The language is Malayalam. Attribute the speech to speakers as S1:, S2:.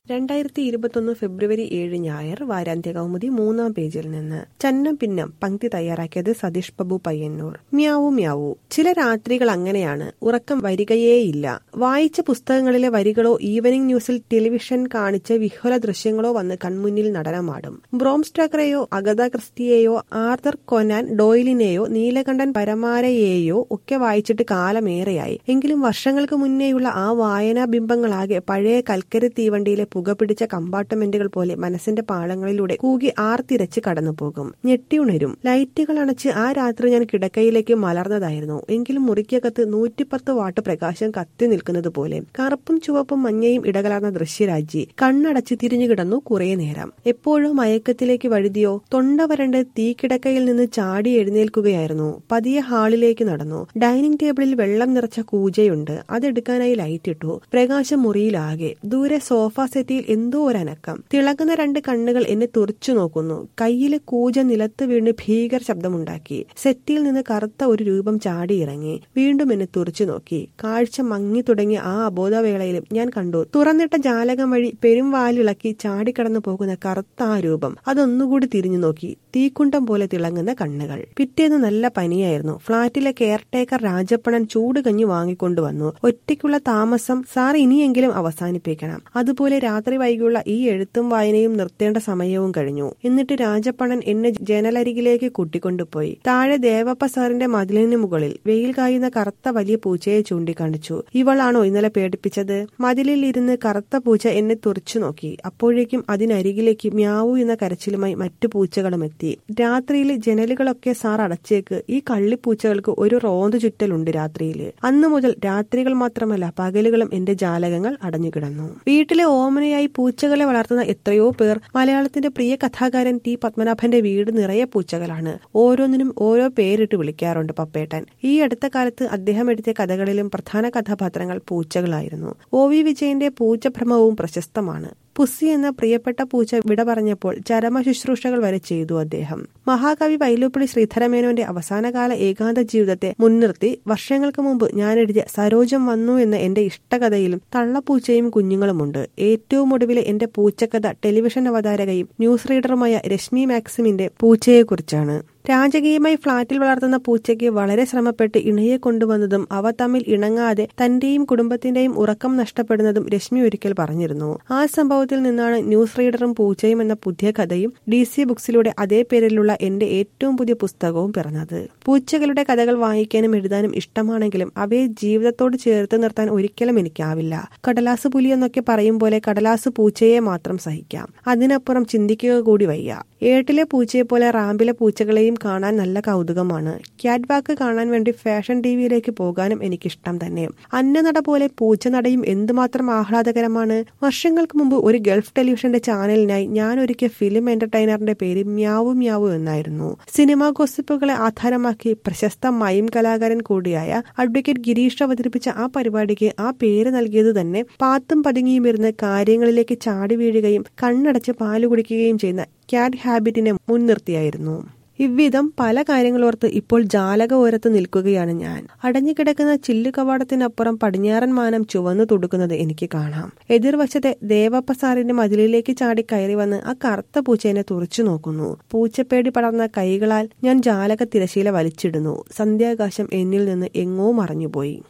S1: രണ്ടായിരത്തി ഇരുപത്തൊന്ന് ഫെബ്രുവരി ഏഴ് ഞായർ വാരാന്ത്യ കൗമുദി മൂന്നാം പേജിൽ നിന്ന് ചന്നം പിന്നം പങ്ക്തി തയ്യാറാക്കിയത് സതീഷ് ബാബു പയ്യന്നൂർ മ്യാവു മ്യാവു ചില രാത്രികൾ അങ്ങനെയാണ് ഉറക്കം വരികയേയില്ല വായിച്ച പുസ്തകങ്ങളിലെ വരികളോ ഈവനിംഗ് ന്യൂസിൽ ടെലിവിഷൻ കാണിച്ച വിഹ്വല ദൃശ്യങ്ങളോ വന്ന് കൺമുന്നിൽ നടനമാടും ബ്രോം സ്റ്റോക്കറെയോ അഗത ക്രിസ്റ്റിയെയോ ആർതർ കൊനാൻ ഡോയിലിനെയോ നീലകണ്ഠൻ പരമാരയെയോ ഒക്കെ വായിച്ചിട്ട് കാലമേറെയായി എങ്കിലും വർഷങ്ങൾക്ക് മുന്നേയുള്ള ആ വായനാ ബിംബങ്ങളാകെ പഴയ കൽക്കരി തീവണ്ടിയിലെ പുകപിടിച്ച കമ്പാർട്ട്മെന്റുകൾ പോലെ മനസ്സിന്റെ പാളങ്ങളിലൂടെ കൂകി ആർത്തിരച്ച് കടന്നുപോകും ഞെട്ടിയുണരും ലൈറ്റുകൾ അണച്ച് ആ രാത്രി ഞാൻ കിടക്കയിലേക്ക് മലർന്നതായിരുന്നു എങ്കിലും മുറിക്കകത്ത് നൂറ്റിപ്പത്ത് വാട്ട് പ്രകാശം കത്തി നിൽക്കുന്നത് പോലെ കറുപ്പും ചുവപ്പും മഞ്ഞയും ഇടകലർന്ന ദൃശ്യരാജി കണ്ണടച്ച് തിരിഞ്ഞു കിടന്നു കുറെ നേരം എപ്പോഴോ മയക്കത്തിലേക്ക് വഴുതിയോ തൊണ്ട വരണ്ട് തീക്കിടക്കയിൽ നിന്ന് ചാടി എഴുന്നേൽക്കുകയായിരുന്നു പതിയെ ഹാളിലേക്ക് നടന്നു ഡൈനിങ് ടേബിളിൽ വെള്ളം നിറച്ച കൂജയുണ്ട് അതെടുക്കാനായി ലൈറ്റ് ഇട്ടു പ്രകാശം മുറിയിലാകെ ദൂരെ സോഫ സെറ്റിയിൽ എന്തോ ഒരു അനക്കം തിളങ്ങുന്ന രണ്ട് കണ്ണുകൾ എന്നെ തുറച്ചു നോക്കുന്നു കയ്യിലെ കൂജ നിലത്ത് വീണ് ഭീകര ശബ്ദമുണ്ടാക്കി സെറ്റിയിൽ നിന്ന് കറുത്ത ഒരു രൂപം ചാടിയിറങ്ങി വീണ്ടും എന്നെ തുറച്ചു നോക്കി കാഴ്ച മങ്ങി തുടങ്ങിയ ആ അബോധവേളയിലും ഞാൻ കണ്ടു തുറന്നിട്ട ജാലകം വഴി പെരുംവാലിളക്കി ചാടിക്കടന്നു പോകുന്ന കറുത്ത ആ രൂപം അതൊന്നുകൂടി തിരിഞ്ഞു നോക്കി തീക്കുണ്ടം പോലെ തിളങ്ങുന്ന കണ്ണുകൾ പിറ്റേന്ന് നല്ല പനിയായിരുന്നു ഫ്ളാറ്റിലെ കെയർടേക്കർ രാജപ്പണൻ ചൂട് കഞ്ഞി വാങ്ങിക്കൊണ്ടുവന്നു ഒറ്റയ്ക്കുള്ള താമസം സാർ ഇനിയെങ്കിലും അവസാനിപ്പിക്കണം അതുപോലെ രാത്രി വൈകിയുള്ള ഈ എഴുത്തും വായനയും നിർത്തേണ്ട സമയവും കഴിഞ്ഞു എന്നിട്ട് രാജപ്പണൻ എന്നെ ജനലരികിലേക്ക് കൂട്ടിക്കൊണ്ടുപോയി താഴെ ദേവപ്പ സാറിന്റെ മതിലിന് മുകളിൽ വെയിൽ കായുന്ന കറുത്ത വലിയ പൂച്ചയെ ചൂണ്ടിക്കാണിച്ചു ഇവളാണോ ഇന്നലെ പേടിപ്പിച്ചത് മതിലിൽ ഇരുന്ന് കറുത്ത പൂച്ച എന്നെ തുറച്ചു നോക്കി അപ്പോഴേക്കും അതിനരികിലേക്ക് മ്യാവു എന്ന കരച്ചിലുമായി മറ്റു പൂച്ചകളും എത്തി രാത്രിയിൽ ജനലുകളൊക്കെ സാർ അടച്ചേക്ക് ഈ കള്ളിപ്പൂച്ചകൾക്ക് ഒരു റോന്ത് ചുറ്റലുണ്ട് രാത്രിയിൽ അന്നു മുതൽ രാത്രികൾ മാത്രമല്ല പകലുകളും എന്റെ ജാലകങ്ങൾ അടഞ്ഞുകിടന്നു വീട്ടിലെ ഓമനയായി പൂച്ചകളെ വളർത്തുന്ന എത്രയോ പേർ മലയാളത്തിന്റെ പ്രിയ കഥാകാരൻ ടി പത്മനാഭന്റെ വീട് നിറയെ പൂച്ചകളാണ് ഓരോന്നിനും ഓരോ പേരിട്ട് വിളിക്കാറുണ്ട് പപ്പേട്ടൻ ഈ അടുത്ത കാലത്ത് അദ്ദേഹം എഴുതിയ കഥകളിലും പ്രധാന കഥാപാത്രങ്ങൾ പൂച്ചകളായിരുന്നു ഒ വി വിജയന്റെ പൂച്ചഭ്രമവും പ്രശസ്തമാണ് പുസ്സി എന്ന പ്രിയപ്പെട്ട പൂച്ച വിട പറഞ്ഞപ്പോൾ ചരമ ശുശ്രൂഷകൾ വരെ ചെയ്തു അദ്ദേഹം മഹാകവി വൈലോപ്പിള്ളി ശ്രീധരമേനോന്റെ അവസാനകാല ഏകാന്ത ജീവിതത്തെ മുൻനിർത്തി വർഷങ്ങൾക്ക് മുമ്പ് ഞാൻ എഴുതിയ സരോജം വന്നു എന്ന എന്റെ ഇഷ്ടകഥയിലും തള്ളപ്പൂച്ചയും കുഞ്ഞുങ്ങളുമുണ്ട് ഏറ്റവും ഒടുവിലെ എന്റെ പൂച്ചക്കഥ ടെലിവിഷൻ അവതാരകയും ന്യൂസ് റീഡറുമായ രശ്മി മാക്സിമിന്റെ പൂച്ചയെക്കുറിച്ചാണ് രാജകീയമായി ഫ്ളാറ്റിൽ വളർത്തുന്ന പൂച്ചയ്ക്ക് വളരെ ശ്രമപ്പെട്ട് ഇണയെ കൊണ്ടുവന്നതും അവ തമ്മിൽ ഇണങ്ങാതെ തന്റെയും കുടുംബത്തിന്റെയും ഉറക്കം നഷ്ടപ്പെടുന്നതും രശ്മി ഒരിക്കൽ പറഞ്ഞിരുന്നു ആ സംഭവത്തിൽ നിന്നാണ് ന്യൂസ് റീഡറും പൂച്ചയും എന്ന പുതിയ കഥയും ഡി സി ബുക്സിലൂടെ അതേ പേരിലുള്ള എന്റെ ഏറ്റവും പുതിയ പുസ്തകവും പിറന്നത് പൂച്ചകളുടെ കഥകൾ വായിക്കാനും എഴുതാനും ഇഷ്ടമാണെങ്കിലും അവയെ ജീവിതത്തോട് ചേർത്ത് നിർത്താൻ ഒരിക്കലും എനിക്കാവില്ല കടലാസ് പുലി എന്നൊക്കെ പറയും പോലെ കടലാസ് പൂച്ചയെ മാത്രം സഹിക്കാം അതിനപ്പുറം ചിന്തിക്കുക കൂടി വയ്യ ഏട്ടിലെ പൂച്ചയെ പോലെ റാമ്പിലെ പൂച്ചകളെയും കാണാൻ നല്ല കൗതുകമാണ് ക്യാറ്റ് വാക്ക് കാണാൻ വേണ്ടി ഫാഷൻ ടി വിയിലേക്ക് പോകാനും എനിക്കിഷ്ടം തന്നെ അന്നനട പോലെ പൂച്ചനടയും എന്തുമാത്രം ആഹ്ലാദകരമാണ് വർഷങ്ങൾക്ക് മുമ്പ് ഒരു ഗൾഫ് ടെലിവിഷന്റെ ചാനലിനായി ഞാൻ ഒരുക്കിയ ഫിലിം എന്റർടൈനറിന്റെ പേര് മ്യാവു മ്യാവു എന്നായിരുന്നു സിനിമാ ഗോസിപ്പുകളെ ആധാരമാക്കി പ്രശസ്ത മൈം കലാകാരൻ കൂടിയായ അഡ്വക്കേറ്റ് ഗിരീഷ് അവതരിപ്പിച്ച ആ പരിപാടിക്ക് ആ പേര് നൽകിയത് തന്നെ പാത്തും പതുങ്ങിയും ഇരുന്ന് കാര്യങ്ങളിലേക്ക് ചാടി വീഴുകയും കണ്ണടച്ച് പാല് കുടിക്കുകയും ചെയ്യുന്ന ക്യാറ്റ് ഹാബിറ്റിനെ മുൻനിർത്തിയായിരുന്നു ഇவ்விധം പല കാര്യങ്ങളോർത്ത് ഇപ്പോൾ ജാലക ഓരത്ത് നിൽക്കുകയാണ് ഞാൻ അടഞ്ഞുകിടക്കുന്ന ചില്ലു കവാടത്തിനപ്പുറം പടിഞ്ഞാറൻ മാനം ചുവന്നു തുടുക്കുന്നത് എനിക്ക് കാണാം എതിർവശത്തെ ദേവപ്പ സാറിന്റെ മതിലിലേക്ക് ചാടി കയറി വന്ന് ആ കറുത്ത പൂച്ചേനെ തുറച്ചു നോക്കുന്നു പൂച്ചപ്പേടി പടർന്ന കൈകളാൽ ഞാൻ ജാലക തിരശീല വലിച്ചിടുന്നു സന്ധ്യാകാശം എന്നിൽ നിന്ന് എങ്ങോ മറഞ്ഞുപോയി